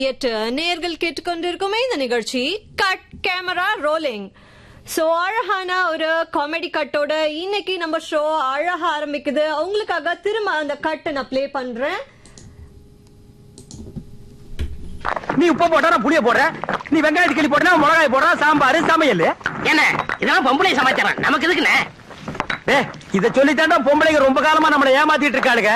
எட்டு நேர்கள் கேட்டுக்கொண்டிருக்குமே இந்த நிகழ்ச்சி கட் கேமரா ரோலிங் சோ அழகான ஒரு காமெடி கட்டோட இன்னைக்கு நம்ம ஷோ அழகா ஆரம்பிக்குது உங்களுக்காக திரும்ப அந்த கட் நான் ப்ளே பண்றேன் நீ உப்பு போட்டா நான் புளிய போடுறேன் நீ வெங்காயத்து கிளி போட்டா மிளகாய் போடுற சாம்பார் சமையல் என்ன இதெல்லாம் பொம்பளை சமாச்சாரம் நமக்கு எதுக்குண்ணே ஏ இத சொல்லித்தாண்டா பொம்பளைங்க ரொம்ப காலமா நம்மளை ஏமாத்திட்டு இருக்காளுங்க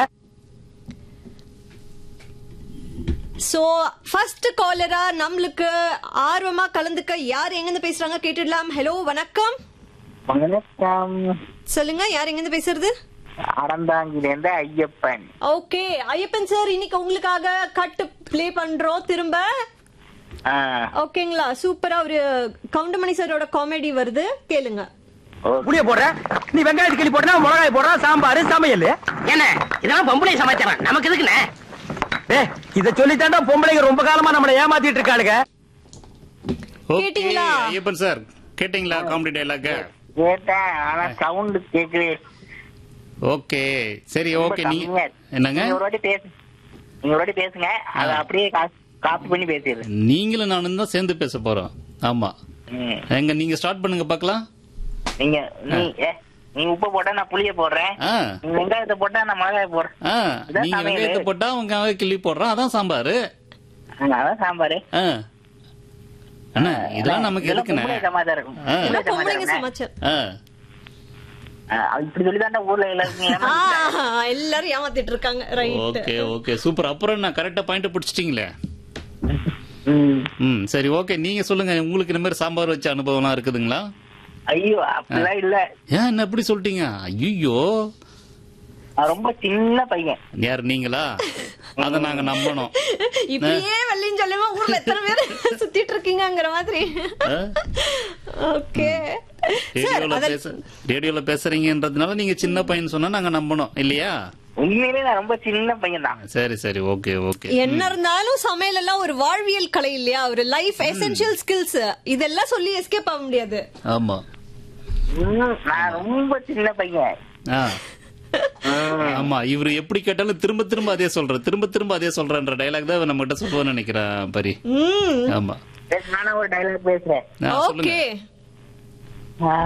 சோ ஃபர்ஸ்ட் காலரா நம்மளுக்கு ஆர்வமா கலந்துக்க யார் எங்க இருந்து பேசுறாங்க கேட்டுடலாம் ஹலோ வணக்கம் வணக்கம் சொல்லுங்க யார் எங்க இருந்து பேசுறது அறந்தாங்கிலேருந்து ஐயப்பன் ஓகே ஐயப்பன் சார் இன்னைக்கு உங்களுக்காக கட் ப்ளே பண்றோம் திரும்ப ஆ, ஓகேங்களா சூப்பரா ஒரு கவுண்டமணி சாரோட காமெடி வருது கேளுங்க புளிய போடுற நீ வெங்காயத்து கிளி போட்டா மிளகாய் போடுற சாம்பார் சமையல் என்ன இதெல்லாம் பொம்பளை சமாச்சாரம் நமக்கு எதுக்குண்ணே ஏ இத சொல்லித்தாண்டா பொம்பளைங்க ரொம்ப காலமா நம்மளை ஏமாத்திட்டு இருக்காளுங்க ஓகே கேட்டீங்களா? ஐயப்பன் சார் கேட்டீங்களா காமெடி டைலாக் கேட்டேன் ஆனா சவுண்ட் கேக்குது ஓகே சரி ரொம்ப ஓகே நீ கம்மியா இருக்கு. என்னங்க நீங்க ஒரு வாட்டி பேசு நீங்க ஒரு வாட்டி பேசுங்க அதை அப்படியே காப்பி பண்ணி பேசிடுறேன் நீங்களும் நானும் தான் சேர்ந்து பேச போறோம் ஆமா ம். எங்க நீங்க ஸ்டார்ட் பண்ணுங்க பார்க்கலாம் நீங்க நீ ஏ, நீ உப்பு போட்டா நான் புளிய போடுறேன் ஆ நீ வெங்காயத்தை போட்டா நான் மிளகாய் போடுறேன் ஆ இதான் நீங்க சமையலு. வெங்காயத்தை போட்டா அவங்க கிள்ளி போடுறான் அதான் சாம்பாரு அதான் சாம்பாரு ஆ அண்ணா இதெல்லாம் நமக்கு இதெல்லாம் எதுக்குண்ணே பொம்பளை சமாச்சாரம் ஆ. பொம்பளை எல்லாம் பொம்பளைங்க சமாச்சாரம் சமாச்சாரம் ஆ ஆ, இப்படி சொல்லிதாண்டா ஊர்ல எல்லாருக்கும் ஆ, ஏமாத்திட்டாங்க. எல்லாரும் ஏமாத்திட்டு இருக்காங்க ரைட் ஓகே ஓகே சூப்பர் அப்புறம் நான் கரெக்டா பாயிண்ட் பிடிச்சிட்டீங்களே ம். ம் சரி ஓகே நீங்க சொல்லுங்க உங்களுக்கு இந்த மாதிரி சாம்பார் வச்ச அனுபவம்லாம் இருக்குதுங்களா ஐயோ அப்படிலாம் இல்ல ஏன் என்ன எப்படி சொல்லிட்டீங்க ஐயோ நான் ரொம்ப சின்ன பையன் யார் நீங்களா அத நாங்க நம்பணும் இப்படியே வெள்ளின்னு சொல்லுமா ஊர்ல எத்தனை பேர் சுத்திட்டு இருக்கீங்கங்கிற மாதிரி ஆ? ஓகே ரேடியோல பேச ரேடியோல பேசுறீங்கன்றதுனால நீங்க சின்ன பையன் சொன்னா நாங்க நம்பணும் இல்லையா உண்மையிலே நான் ரொம்ப சின்ன பையன் தான் சரி சரி ஓகே ஓகே என்ன இருந்தாலும் சமையல் எல்லாம் ஒரு வாழ்வியல் கலை இல்லையா ஒரு லைஃப் எசென்சியல் ஸ்கில்ஸ் இதெல்லாம் சொல்லி எஸ்கேப் ஆக முடியாது ஆமா நான் ரொம்ப சின்ன பையன் ஆ ஆமா இவரு எப்படி கேட்டாலும் திரும்ப திரும்ப அதே சொல்ற திரும்ப திரும்ப அதே சொல்றன்ற டைலாக் தான் நம்ம கிட்ட சொல்லுவேன்னு நினைக்கிறேன் பரி ம் ஆமா சரி, நானும் ஒரு டைலாக் பேசுறேன் ஆ, சொல்லுங்க ஓகே ஆ.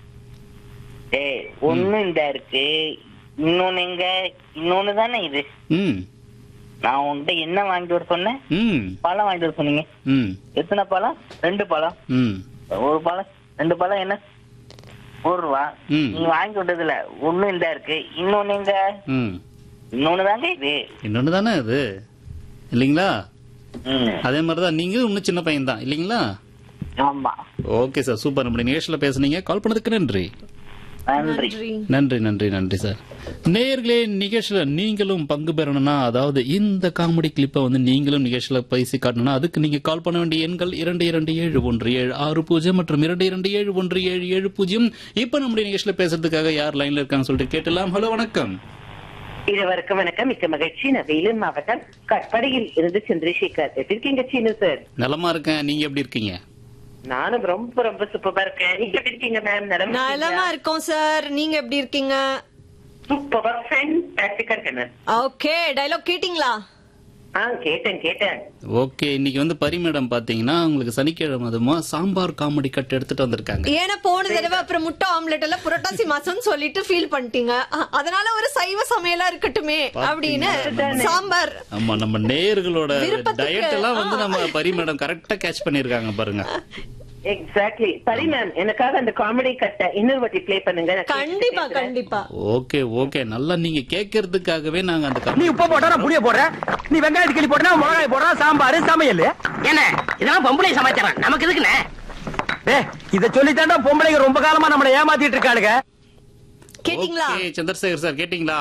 ஏய் ஒண்ணு இந்த இருக்கு இன்னொன்னு எங்க இன்னொன்னு தானே இது ம் நான் உன்கிட்ட என்ன வாங்கிட்டு வர சொன்னேன் ம் பழம் வாங்கிட்டு வர சொன்னீங்க ம் எத்தனை பழம் ரெண்டு பழம் ம் ஒரு பழம் ரெண்டு பழம் என்ன ஒரு ரூபா ம். நீ வாங்கி விட்டதுல ஒண்ணு இந்த இருக்கு இன்னொன்னு எங்க ம் இன்னொன்னு தாங்க இது இன்னொன்னு தானே அது இல்லைங்களா ம். அதே மாதிரிதான் நீங்க இன்னும் சின்ன பையன் தான் இல்லைங்களா ஆமா ஓகே சார் சூப்பர் நம்முடைய நிகழ்ச்சியில பேசுனீங்க கால் பண்ணதுக்கு நன்றி நன்றி நன்றி நன்றி நன்றி நன்றி சார் நேயர்களே நிகழ்ச்சியில நீங்களும் பங்கு பெறணும்னா அதாவது இந்த காமெடி கிளிப்பை வந்து நீங்களும் நிகழ்ச்சியில பேசி காட்டணும்னா அதுக்கு நீங்க கால் பண்ண வேண்டிய எண்கள் இரண்டு இரண்டு ஏழு ஒன்று ஏழு ஆறு பூஜ்ஜியம் மற்றும் இரண்டு இரண்டு ஏழு ஒன்று ஏழு ஏழு பூஜ்ஜியம் இப்ப நம்முடைய நிகழ்ச்சியில பேசுறதுக்காக யார் லைன்ல இருக்காங்க சொல்லிட்டு கேட்டலாம் ஹலோ வணக்கம் இருவருக்கும் வணக்கம் மிக்க மகிழ்ச்சி நான் வேலூர் மாவட்டம் கட்படையில் இருந்து சந்திரசேகர் எப்படி இருக்கீங்க சீனு சார் நலமா இருக்கேன் நீங்க எப்படி இருக்கீங்க நானும் ரொம்ப ரொம்ப சூப்பரா இருக்கேன் நீங்க எப்படி இருக்கீங்க மேம் நலம் நலமா இருக்கோம் சார் நீங்க எப்படி இருக்கீங்க சூப்பரா ஃபேன்டாஸ்டிக்கா இருக்கேன் மேம் ஓகே டயலாக் கேட்டிங்களா ஆ கேட்டேன் கேட்டேன் ஓகே இன்னைக்கு வந்து பரிமேடம் பாத்தீங்கன்னா உங்களுக்கு சனிக்கிழமை அதுமா சாம்பார் காமெடி கட் எடுத்துட்டு வந்திருக்காங்க ஏன்னா போன தடவை அப்புறம் முட்டை ஆம்லெட் எல்லாம் புரட்டாசி மாசம்னு சொல்லிட்டு ஃபீல் பண்ணிட்டீங்க அ- அதனால ஒரு சைவ சமையலா இருக்கட்டுமே அப்படின்னு சாம்பார் ஆமா நம்ம நேயர்களோட விருப்பத்துக்கு, டயட் எல்லாம் வந்து நம்ம பரிமேடம் கரெக்டா கேட்ச் பண்ணிருக்காங்க பாருங்க எக்ஸாக்ட்லி சரி மேம் எனக்காக அந்த காமெடி கட்ட இன்னொரு வாட்டி ப்ளே பண்ணுங்க நான் கண்டிப்பா கேட்டுட்டு பேசுறேன். கண்டிப்பா ஓகே ஓகே நல்லா நீங்க கேட்கறதுக்காகவே நாங்க அந்த நீ காமெடி உப்பு போட்டா நான் புளிய போடுறேன் நீ வெங்காயத்து கிளி போட்டா மிளகாய் போடுற சாம்பார் சமையல் என்ன இதெல்லாம் பொம்பளை சமாச்சாரம் நமக்கு எதுக்குண்ணே ஏ இத சொல்லித்தாண்டா பொம்பளைங்க ரொம்ப காலமா நம்மளை ஏமாத்திட்டு இருக்காளுங்க கேட்டிங்களா ஓகே சந்திரசேகர் சார் கேட்டிங்களா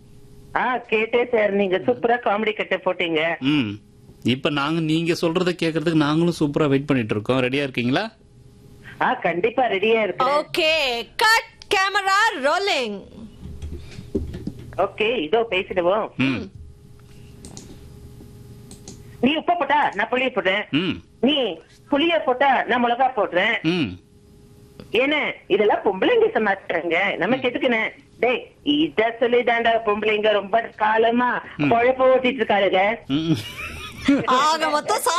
ஆ கேட்டேன் சார் நீங்க சூப்பரா காமெடி கட்ட போட்டீங்க ம் இப்ப நாங்க நீங்க சொல்றத கேட்கறதுக்கு நாங்களும் சூப்பரா வெயிட் பண்ணிட்டு இருக்கோம் ரெடியா இருக்கீங்களா ஆ கண்டிப்பா ரெடியா இருக்கேன் okay cut camera rolling okay இதோ பேசிடுவோம் ம் நீ உப்பு போட்டா நான் புளிய போட்டேன் ம் நீ புளிய போட்டா நான் மிளகா போடுறேன் ம் ஏன்னா இதெல்லாம் பொம்பளைங்க சமாச்சாரங்க நமக்கு எதுக்குன்னு டேய் இத சொல்லிதாண்டா பொம்பளைங்க ரொம்ப காலமா குழப்ப ஓட்டிட்டு இருக்காளுங்க ம் ஆக மொத்தம்